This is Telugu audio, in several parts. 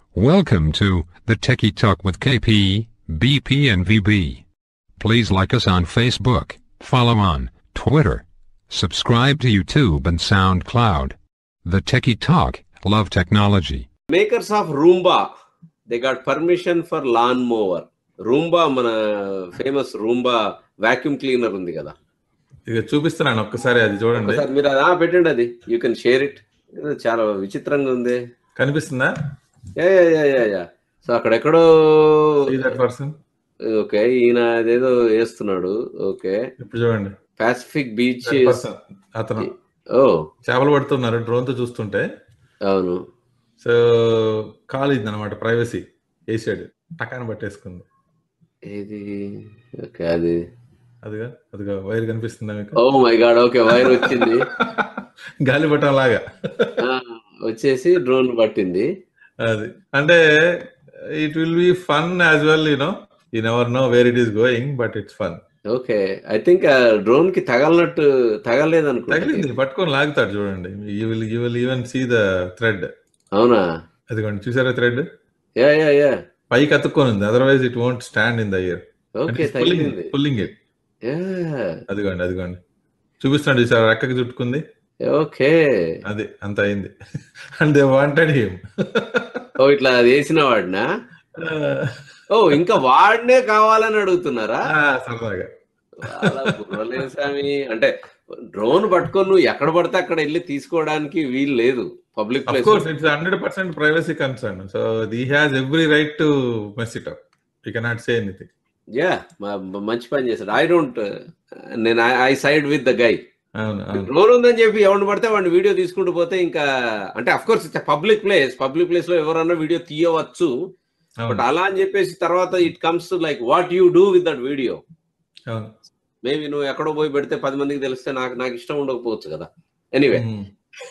Welcome to the Techie Talk with KP, BP, and VB. Please like us on Facebook, follow on Twitter, subscribe to YouTube and SoundCloud. The Techie Talk, love technology. Makers of Roomba they got permission for lawn mower Roomba మన ఫేమస్ రూంబా వాక్యూమ్ క్లీనర్ ఉంది కదా ఇక చూపిస్తున్నాను ఒక్కసారి అది చూడండి ఒకసారి మీరు అది ఆ, పెట్టండి అది యూ కెన్ షేర్ ఇట్ చాలా విచిత్రంగా ఉంది కనిపిస్తుందా yeah yeah yeah yeah yeah so అక్కడెక్కడో దట్ పర్సన్ ఓకే ఈయన అదేదో వేస్తున్నాడు ఓకే ఇప్పుడు చూడండి పాసిఫిక్ బీచ్ That person. అతను ఓ చేపలు పడుతున్నారు డ్రోన్ తో చూస్తుంటే అవును సో కాలింది అనమాట ప్రైవసీ వేసాడు టకాన్ని పట్టేసుకుంది ఇది ఓకే అది అదిగా అదిగా వైర్ కనిపిస్తుందా మీకు oh my god okay wire వచ్చింది గాలి పట్టం లాగా ఆ, వచ్చేసి డ్రోన్ పట్టింది అది అంటే it will be fun as well you know you never know where it is going but it's fun okay I think drone కి తగలనట్టు తగలేదు అనుకుంటా తగిలింది పట్టుకొని లాగుతాడు చూడండి you will you will even see the thread అవునా అదిగోండి చూసారా థ్రెడ్ యా యా యా పైకి అతుక్కొని ఉంది otherwise it won't stand in the air okay తగిలింది పుల్లింగ్ ఇట్ యా అదిగోండి అదిగోండి చూపిస్తున్నాడు చూసారా రెక్కకి చుట్టుకుంది ఓకే అది అంత అయింది and they wanted him oh ఇట్లా అది వేసిన వాడినా ఓ ఇంకా వాడినే కావాలని అడుగుతున్నారా సరదాగా చాలా బుర్రలేదు స్వామి అంటే డ్రోన్ పట్టుకొని నువ్వు ఎక్కడ పడితే అక్కడ వెళ్ళి తీసుకోవడానికి వీలు లేదు public of place course it's hundred percent privacy concern so the has every right to mess it up you cannot say anything yeah మంచి పని చేశాడు ఐ డోంట్ నేను I side with the guy అవును అవును డ్రోన్ ఉందని చెప్పి ఎవరిని పడితే వాడిని వీడియో తీసుకుంటూ పోతే ఇంకా అంటే of course it's public place public place లో ఎవరన్నా వీడియో తీయవచ్చు బట్ అవును అలా అని చెప్పేసి తర్వాత it comes like what you do with that video అవును మేబీ నువ్వు ఎక్కడో పోయి పెడితే పది మందికి తెలిస్తే నాకు నాకు ఇష్టం ఉండకపోవచ్చు కదా anyway Mhm.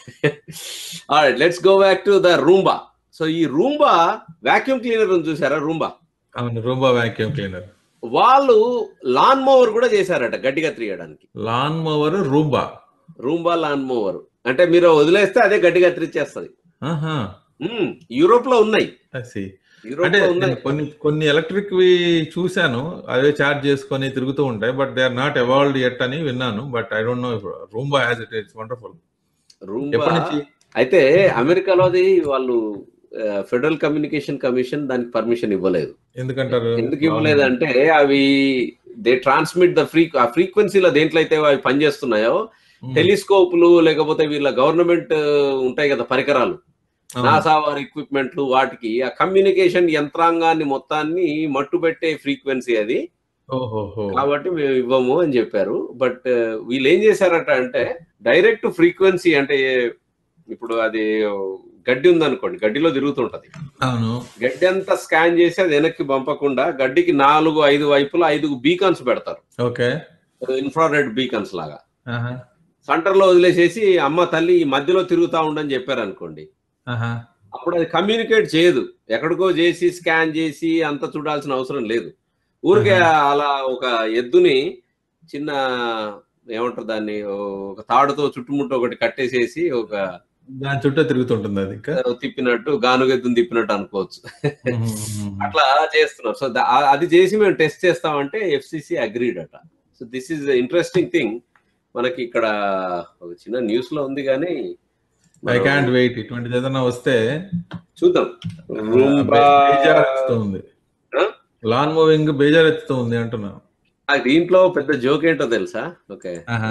Let's go back to the Roomba so ఈ రూంబా వాక్యూమ్ క్లీనర్ ఉంది చూసారా రూంబా అవును రూంబా వ్యాక్యూమ్ క్లీనర్ వాళ్ళు లాన్ మోవర్ కూడా చేశారట గడ్డిగా తీయడానికి lawn mower Roomba Roomba lawn mower అంటే మీరు వదిలేస్తే అదే గడ్డిగా త్రిచ్చేస్తుంది ఆహా యూరోప్ లో ఉన్నాయి I see. యూరోప్ అంటే లో ఉన్నాయి నేను కొన్ని కొన్ని ఎలక్ట్రిక్ వి చూశాను అవే చార్జ్ చేసుకొని తిరుగుతూ ఉంటాయి but they are not evolved at అని విన్నాను but I don't know Roomba has it it's wonderful Roomba ఎప్పటి నుంచి అయితే అమెరికాలోది వాళ్ళు ఫెడరల్ కమ్యూనికేషన్ కమిషన్ దానికి పర్మిషన్ ఇవ్వలేదు ఎందుకంటారు ఎందుకు ఇవ్వలేదు అంటే అవి దే ట్రాన్స్మిట్ ద ఫ్రీ ఆ ఫ్రీక్వెన్సీలో దేంట్లో అయితే అవి పనిచేస్తున్నాయో Hmm. టెలిస్కోప్లు లేకపోతే వీళ్ళ గవర్నమెంట్ ఉంటాయి కదా పరికరాలు అవును. నాసా వారి ఎక్విప్మెంట్లు వాటికి ఆ కమ్యూనికేషన్ యంత్రాంగాన్ని మొత్తాన్ని మట్టు పెట్టే ఫ్రీక్వెన్సీ అది ఓహోహో. కాబట్టి మేము ఇవ్వము అని చెప్పారు బట్ వీళ్ళు ఏం చేశారట అంటే డైరెక్ట్ ఫ్రీక్వెన్సీ అంటే ఇప్పుడు అది గడ్డి ఉందనుకోండి గడ్డిలో తిరుగుతుంటది అవును గడ్డి అంతా స్కాన్ చేసి అది వెనక్కి పంపకుండా గడ్డికి నాలుగు ఐదు వైపులా ఐదు బీకాన్స్ పెడతారు ఓకే ఇన్ఫ్రారెడ్ బీకాన్స్ లాగా ఆహా. సెంటర్ లో వదిలేసేసి అమ్మ తల్లి ఈ మధ్యలో తిరుగుతా ఉండని చెప్పారు అనుకోండి ఆహా. అప్పుడు అది కమ్యూనికేట్ చేయదు ఎక్కడికో చేసి స్కాన్ చేసి అంత చూడాల్సిన అవసరం లేదు ఊరికే అలా ఒక ఎద్దుని చిన్న ఏమంటారు దాన్ని ఒక తాడుతో చుట్టుముట్టు ఒకటి కట్టేసేసి ఒక దాని చుట్టూ తిరుగుతుంటుంది అది ఇంకా తిప్పినట్టు గానుగెద్దుని తిప్పినట్టు అనుకోవచ్చు మ్మ్. అట్లా చేస్తున్నారు సో ద- ఆ- అది చేసి మేము టెస్ట్ చేస్తామంటే ఎఫ్సిసి అగ్రీడ్ అట so this is interesting thing మనకి ఇక్కడ ఒక చిన్న న్యూస్ లో ఉంది కానీ ఐ క్యాంట్ వెయిట్ ఇటువంటి ఏదైనా వస్తే చూద్దాం బేజారెత్తుతూ ఉంది ఆ? లాన్ మూవింగ్ బేజారెత్తుతూ ఉంది అంటున్నా ఆ దీంట్లో పెద్ద జోక్ ఏంటో తెలుసా ఓకే ఆహా.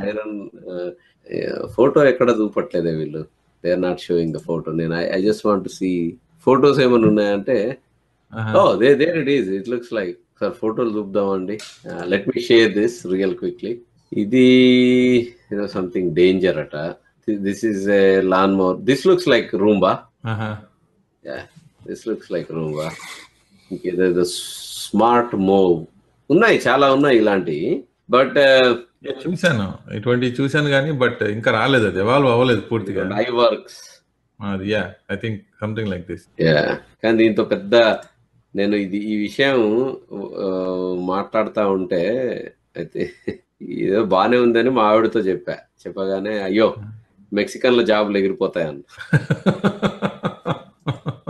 ఫోటో ఎక్కడ చూపట్లేదే వీళ్ళు they are not showing the photo నేను I just want see photos ఏమైనా ఉన్నాయంటే ఆహా. Oh they there it is it looks like sir ఫోటోలు చూద్దామండి let me share this real quickly ఇది ఏదో సంథింగ్ డేంజర్ అట this is a lawn mower this looks like Roomba ఆహా. దిస్ లుక్స్ లైక్ రూంబా ఇంకేదో స్మార్ట్ మూవ్ ఉన్నాయి చాలా ఉన్నాయి ఇలాంటివి బట్ నేను చూశాను ఇటువంటి చూశాను కానీ బట్ ఇంకా రాలేదు అది ఎవాల్వ్ అవ్వలేదు పూర్తిగా ఐ వర్క్స్ అది yeah I think something like this yeah కానీ దీంతో పెద్ద నేను ఇది ఈ విషయం ఆ, మాట్లాడుతా ఉంటే అయితే ఏదో బానే ఉందని మా ఆవిడతో చెప్పా చెప్పగానే అయ్యో మెక్సికన్ లో జాబులు ఎగిరిపోతాయన్న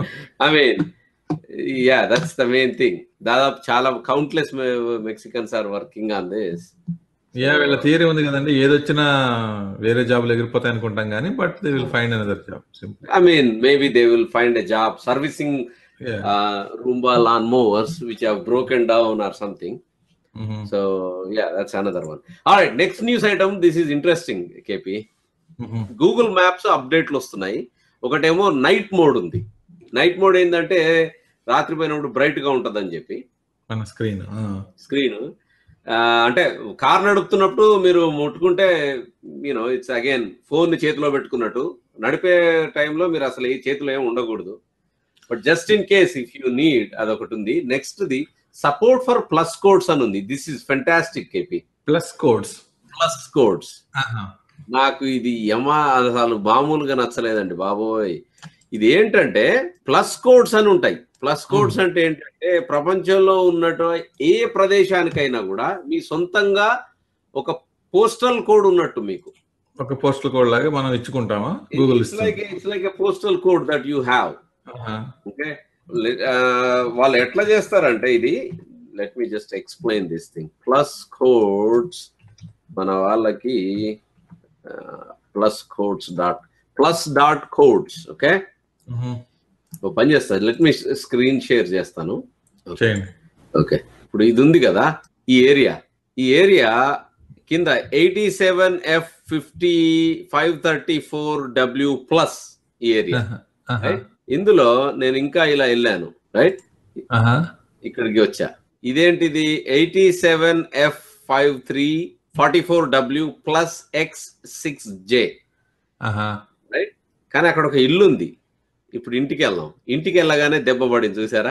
I mean yeah that's the main thing దాదాపు చాలా countless Mexicans are working on this yeah వీళ్ళ థియరీ ఉంది కదండి ఏదొచ్చినా వేరే జాబ్లు ఎగిరిపోతాయి అనుకుంటాం కానీ but they will find another job simple I mean maybe they will find a job servicing Roomba lawn mowers which have broken down or something so yeah that's another one all next news item this is interesting KP Google maps అప్డేట్లు వస్తున్నాయి ఒకటేమో నైట్ మోడ్ ఉంది నైట్ మోడ్ ఏంటంటే రాత్రి పోయినప్పుడు బ్రైట్ గా ఉంటది అని చెప్పి మన స్క్రీన్ స్క్రీన్ అంటే కార్ నడుపుతున్నప్పుడు మీరు ముట్టుకుంటే యూనో ఇట్స్ అగైన్ ఫోన్ ని చేతిలో పెట్టుకున్నట్టు నడిపే టైంలో మీరు అసలు ఈ చేతిలో ఏమి ఉండకూడదు but just in case if you need అదొకటి ఉంది next the support for plus codes అని ఉంది this is fantastic KP plus codes plus codes నాకు ఇది యమా అసలు మామూలుగా నచ్చలేదండి బాబోయ్ ఇది ఏంటంటే ప్లస్ కోడ్స్ అని ఉంటాయి ప్లస్ కోడ్స్ అంటే ఏంటంటే ప్రపంచంలో ఉన్నట్టు ఏ ప్రదేశానికైనా కూడా మీ సొంతంగా ఒక పోస్టల్ కోడ్ ఉన్నట్టు మీకు ఒక పోస్టల్ కోడ్ లాగా మనం ఇచ్చుకుంటామా Google it's like it's like a postal code that you have okay వాళ్ళు ఎట్లా చేస్తారంటే ఇది let me just explain this thing plus codes మన వాళ్ళకి plus codes dot plus dot codes okay ఓ పని చేస్తాను లెట్ మీ స్క్రీన్ షేర్ చేస్తాను చేయండి ఓకే ఇప్పుడు ఇది ఉంది కదా ఈ ఏరియా ఈ ఏరియా కింద eighty seven F fifty five thirty four W plus ఈ ఏరియా రైట్ ఇందులో నేను ఇంకా ఇలా వెళ్ళాను రైట్ ఇక్కడికి వచ్చా ఇదేంటిది eighty seven F five three forty four W plus X six J right కానీ అక్కడ ఒక ఇల్లు ఉంది ఇప్పుడు ఇంటికి వెళ్దాం ఇంటికి వెళ్ళగానే దెబ్బ పడింది చూసారా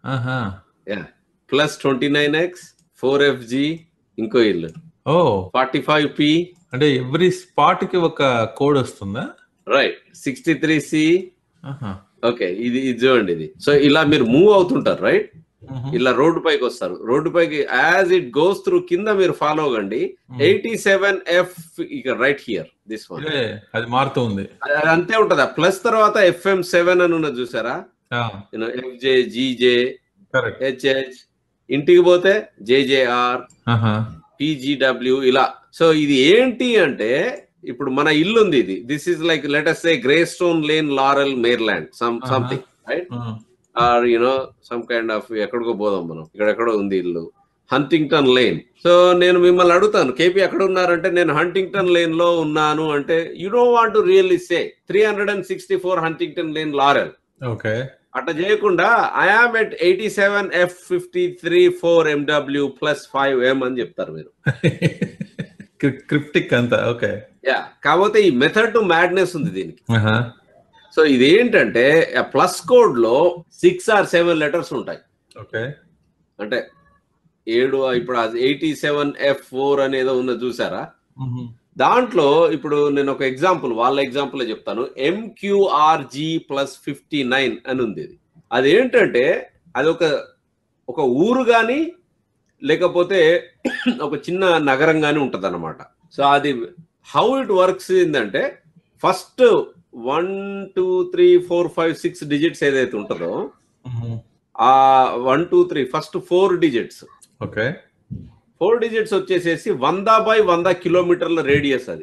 yeah plus twenty nine X four F G ఇంకో ఇల్లు ఓ ఫార్టీ ఫైవ్ పి అంటే ఎవ్రీ స్పాట్ కి ఒక కోడ్ వస్తుందా right sixty three C okay ఇది ఇది చూడండి ఇది సో ఇలా మీరు మూవ్ అవుతుంటారు రైట్ ఇలా రోడ్డు పైకి వస్తారు రోడ్డు పైకి యాజ్ ఇట్ గోస్ త్రూ కింద మీరు ఫాలో అవ్వండి ఎయిటీ సెవెన్ ఎఫ్ ఇక రైట్ హియర్ దిస్ వన్ అది మారుతూ ఉంది అంతే ఉంటదా ప్లస్ తర్వాత ఎఫ్ఎం సెవెన్ అని ఉన్నది చూసారా ఎఫ్జే జీజే కరెక్ట్ హెచ్హెచ్ ఇంటికి పోతే జేజేఆర్ పీజీడబ్ల్యూ ఇలా సో ఇది ఏంటి అంటే ఇప్పుడు మన ఇల్లు ఉంది ఇది this is like let us a Grey Stone Lane Laurel Maryland some something right or you know some kind of ఎక్కడికో పోదాం మనం ఇక్కడ ఎక్కడో ఉంది ఇల్లు హంటింగ్టన్ లేన్ సో నేను మిమ్మల్ని అడుగుతాను కేపీ ఎక్కడ ఉన్నారంటే నేను హంటింగ్టన్ లేన్ లో ఉన్నాను అంటే you don't want to really say three hundred and sixty four Huntington Lane Laurel okay అట్లా చేయకుండా I am at eighty seven F fifty three four MW plus five M అని చెప్తారు మీరు క్రిప్టిక్ అంతా ఓకే యా కాకపోతే ఈ మెథడ్ టు మ్యాడ్నెస్ ఉంది దీనికి సో ఇది ఏంటంటే ప్లస్ కోడ్ లో సిక్స్ ఆర్ సెవెన్ లెటర్స్ ఉంటాయి ఓకే అంటే ఏడు ఇప్పుడు ఎయిటీ సెవెన్ ఎఫ్ ఫోర్ అనేదో ఉన్నది చూసారా దాంట్లో ఇప్పుడు నేను ఒక ఎగ్జాంపుల్ వాళ్ళ ఎగ్జాంపుల్ చెప్తాను ఎంక్యూఆర్జి ప్లస్ ఫిఫ్టీ నైన్ అని ఉంది ఇది అదేంటంటే అది ఒక ఒక ఊరు కానీ లేకపోతే ఒక చిన్న నగరం కానీ ఉంటుంది అనమాట సో అది హౌ ఇట్ వర్క్స్ ఏంటంటే first one two three four five six digits ఏదైతే ఉంటుందో ఆ one two three first four digits okay four digits వచ్చేసేసి వంద బై వంద కిలోమీటర్ల రేడియస్ అది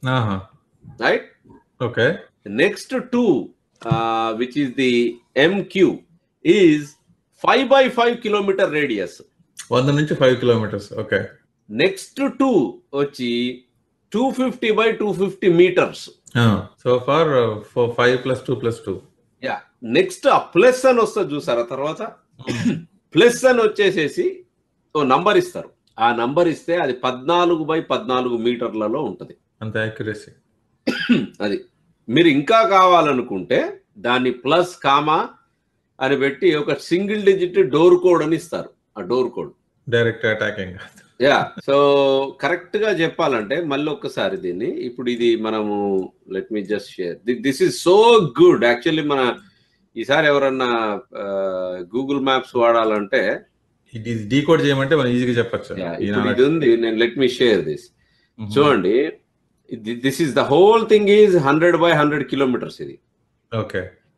right okay next two which is the MQ is five by five kilometre radius వంద నుంచి five kilometres okay next two వచ్చి two fifty by two fifty metres so far four five plus two plus two yeah next ఆ ప్లస్ అని వస్తుంది చూసారా తర్వాత ప్లస్ అని వచ్చేసేసి ఓ నంబర్ ఇస్తారు ఆ నంబర్ ఇస్తే అది పద్నాలుగు బై పద్నాలుగు మీటర్లలో ఉంటది అంత యాక్యురసీ అది మీరు ఇంకా కావాలనుకుంటే దాన్ని ప్లస్ కామా అని పెట్టి ఒక సింగిల్ డిజిట్ డోర్ కోడ్ అని ఇస్తారు ఆ door code direct attacking yeah so correct గా చెప్పాలంటే మళ్ళీ ఒక్కసారి దీన్ని ఇప్పుడు ఇది మనము let me just share this is so good actually మన ఈసారి ఎవరన్నా గూగుల్ మ్యాప్స్ వాడాలంటే ఇది డీకోడ్ చేయమంటే మనం ఈజీగా చెప్పచ్చు ఇప్పుడు ఇది ఉంది నేను లెట్ మీ షేర్ దిస్ చూడండి this is the whole thing is hundred by hundred kilometres ఇది ఓకే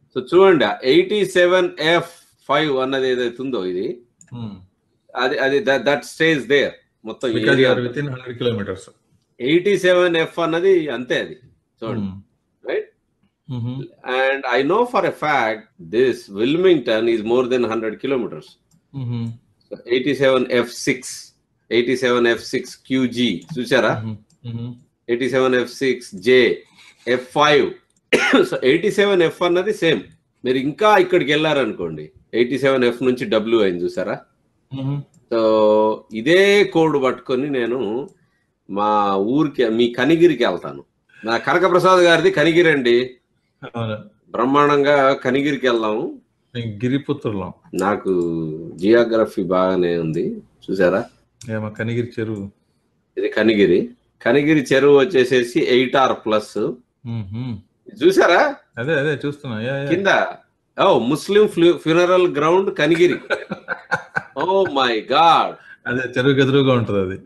సో చూడండి ఎయిటీ సెవెన్ ఎఫ్ ఫైవ్ అన్నది ఏదైతే ఉందో ఇది అది అది దట్ స్టేజ్ దేర్ మొత్తం because you're within hundred kilometres eighty seven F అన్నది అంతే అది చూడండి right and I know for a fact this Wilmington is more than hundred kilometres eighty seven F six eighty seven F six QG చూసారా eighty seven F six J F five so eighty seven F అన్నది సేమ్ మీరు ఇంకా ఇక్కడికి వెళ్ళారనుకోండి ఎయిటీ సెవెన్ ఎఫ్ నుంచి డబ్ల్యూ అయింది చూసారా సో ఇదే కోడ్ పట్టుకొని నేను మా ఊరికి మీ కనిగిరికి వెళ్తాను నా కనకప్రసాద్ గారిది కనిగిరి అండి బ్రహ్మాండంగా కనిగిరికి వెళ్దాము గిరిపుత్రులం నాకు జియోగ్రఫీ బాగానే ఉంది చూసారా ఏమో కనిగిరి చెరువు ఇది కనిగిరి కనిగిరి చెరువు వచ్చేసేసి ఎయిట్ ఆర్ ప్లస్ మ్మ్. చూసారా అదే అదే చూస్తున్నా యా, యా. కింద ఓ Muslim funeral ground Kanigiri oh my god అదే చెరువు ఎదురుగా ఉంటది అది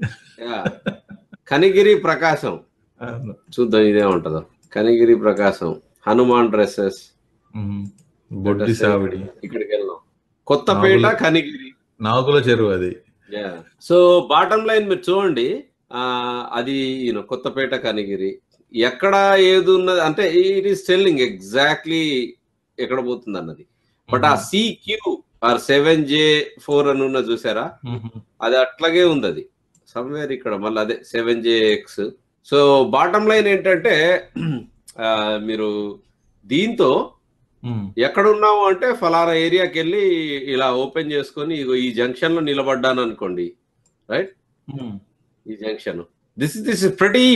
కనిగిరి ప్రకాశం అవును. చూద్దాం ఇదే ఉంటదో కనిగిరి ప్రకాశం హనుమాన్ డ్రెస్సెస్ మ్మ్. బొడ్డి సావిడి ఇక్కడికి వెళ్దాం కొత్తపేట నాగుల- కనిగిరి నాగుల చెరువు అది సో బాటమ్ లైన్ మీరు చూడండి ఆ అది you know, కొత్తపేట కనిగిరి ఎక్కడ ఏది ఉన్నది అంటే ఇట్ ఈస్ టెల్లింగ్ ఎగ్జాక్ట్లీ ఎక్కడ పోతుంది అన్నది బట్ ఆ CQ R seven J four అని ఉన్న చూసారా మ్మ్. అది అట్లాగే ఉంది అది సమ్వేర్ ఇక్కడ మళ్ళీ అదే seven J X so bottom line ఏంటంటే ఆ, మీరు దీంతో మ్మ్. ఎక్కడ ఉన్నాము అంటే ఫలానా ఏరియాకి వెళ్ళి ఇలా ఓపెన్ చేసుకొని ఇగో ఈ జంక్షన్ లో నిలబడ్డాను అనుకోండి రైట్ మ్మ్. ఈ జంక్షన్ దిస్ ఇస్ దిస్ ప్రతి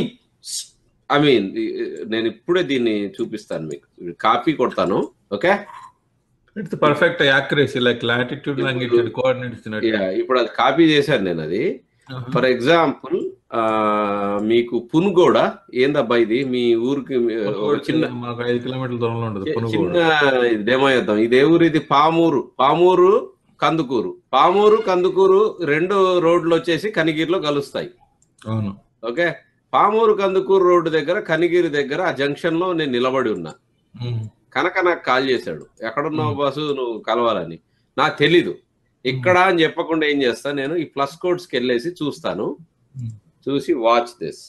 ఐ మీన్ నేను ఇప్పుడే దీన్ని చూపిస్తాను మీకు కాపీ కొడతాను okay it's perfect accuracy like latitude longitude coordinates ఇప్పుడు అది కాపీ చేశాను నేను అది ఫర్ ఎగ్జాంపుల్ మీకు పునుగోడ ఏందబ్బా ఇది మీ ఊరికి ఒక చిన్న మాకు ఐదు కిలోమీటర్ల దూరంలో ఉంటుంది చిన్న పునుగోడు డెమో చేద్దాం ఇది ఏ ఊరు ఇది పామూరు పామూరు కందుకూరు పామూరు కందుకూరు రెండు రోడ్లు వచ్చేసి కనిగిరిలో కలుస్తాయి అవును ఓకే పామూరు కందుకూరు రోడ్డు దగ్గర కనిగిరి దగ్గర ఆ జంక్షన్ లో నేను నిలబడి ఉన్నా మ్మ్. కనుక నాకు కాల్ చేశాడు ఎక్కడున్నావు బాసు నువ్వు కలవాలని నాకు తెలీదు ఇక్కడ అని చెప్పకుండా ఏం చేస్తా నేను ఈ ప్లస్ కోడ్స్కి వెళ్ళేసి చూస్తాను Hmm. చూసి watch this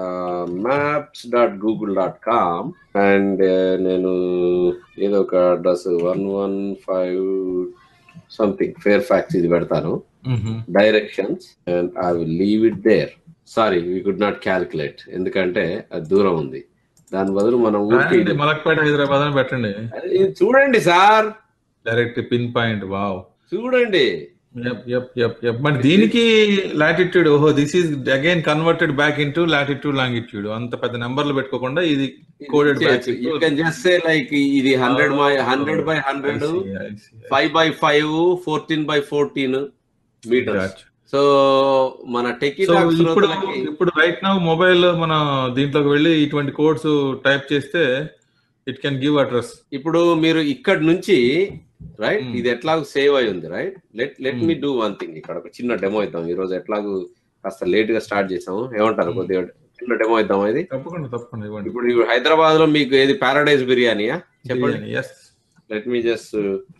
maps dot Google dot com and నేను ఏదో ఒక address one one five something Fairfax ఇది పెడతాను మ్మ్. Directions and I will leave it there sorry we could not calculate ఎందుకంటే అది దూరం ఉంది దాని బదులు మనం ఊరికి రాయండి, మలక్పేట హైదరాబాద్ అని పెట్టండి ఇది చూడండి sir direct pinpoint wow చూడండి యప్ యప్ యప్ యప్ మరి దీనికి లాటిట్యూడ్ ఓహో this is again converted back into latitude longitude అంత పెద్ద నెంబర్లు పెట్టుకోకుండా ఇది coded back you can just say like ఇది hundred by hundred by hundred five by five fourteen by fourteen metres so మన టెకీ సో ఇప్పుడు ఇప్పుడు రైట్ నౌ మొబైల్ మన దీంట్లోకి వెళ్ళి ఇటువంటి కోడ్స్ టైప్ చేస్తే ఇట్ కెన్ గివ్ అడ్రస్ ఇప్పుడు మీరు ఇక్కడ నుంచి రైట్ Hmm. ఇది ఎట్లాగో సేవ్ అయి ఉంది right let let Hmm. Me do one thing ఇక్కడ ఒక చిన్న డెమో ఇద్దాం ఈ రోజు ఎట్లాగో కాస్త లేట్ గా స్టార్ట్ చేసాము ఏమంటారు Hmm. కొద్దిగా చిన్న డెమో ఇద్దాం ఇది తప్పకుండా తప్పకుండా ఇవ్వండి ఇప్పుడు హైదరాబాద్ లో మీకు ఏది పారాడైజ్ బిర్యానీయా చెప్పండి yes let me just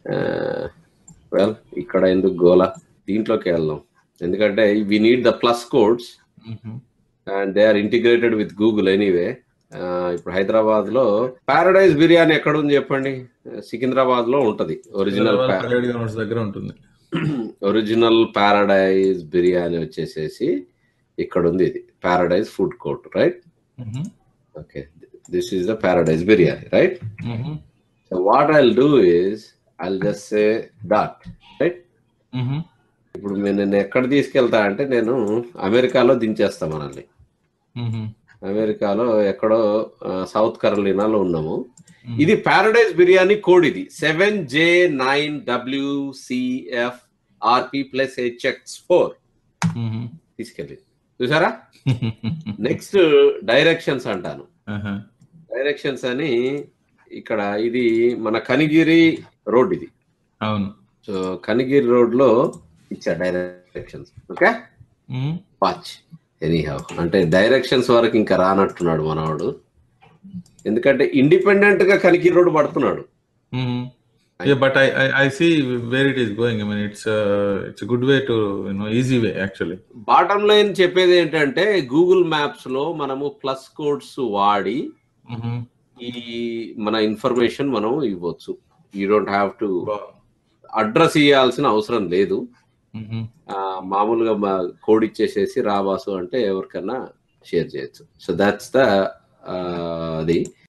well ఇక్కడ ఎందుకు గోలా దీంట్లోకి వెళ్దాం ఎందుకంటే we need the plus codes and they are integrated with Google anyway ఇప్పుడు హైదరాబాద్ లో పారాడైజ్ బిర్యానీ ఎక్కడ ఉంది చెప్పండి సికింద్రాబాద్ లో ఉంటది ఒరిజినల్ దగ్గర ఉంటుంది ఒరిజినల్ పారాడైజ్ బిర్యానీ వచ్చేసేసి ఇక్కడ ఉంది ఇది Paradise food court right okay this is the Paradise biryani right so what I'll do is I'll just say dot right ఇప్పుడు నేను నేను ఎక్కడ తీసుకెళ్తా అంటే నేను అమెరికాలో దించేస్తా మనల్ని అమెరికాలో ఎక్కడో ఆ, సౌత్ కరోలినాలో ఉన్నాము ఇది పారాడైజ్ బిర్యానీ కోడ్ ఇది seven J nine WCF RP plus HX four తీసుకెళ్ళి చూసారా నెక్స్ట్ డైరెక్షన్స్ అంటాను డైరెక్షన్స్ అని ఇక్కడ ఇది మన కనిగిరి రోడ్ ఇది అవును సో కనిగిరి రోడ్ లో ఇచ్చా directions okay watch anyhow అంటే డైరెక్షన్స్ వరకు ఇంకా రానట్టున్నాడు మనవాడు ఎందుకంటే ఇండిపెండెంట్ గా కనిగిరి రోడ్ పడుతున్నాడు Mhm. Yeah, but I, I I see where it is going. I mean, it's a it's a good way to you know easy way actually. Bottom line చెప్పేది ఏంటంటే గూగుల్ మ్యాప్స్ లో మనము ప్లస్ కోడ్స్ వాడి Mhm. ఈ మన ఇన్ఫర్మేషన్ మనం ఇవ్వచ్చు you don't have to Wow. Address ఇవ్వాల్సిన అవసరం లేదు Mhm. ఆ, మామూలుగా మా కోడ్ ఇచ్చేసేసి రాబాసు అంటే ఎవరికన్నా షేర్ చేయొచ్చు సో దాట్స్ ద అది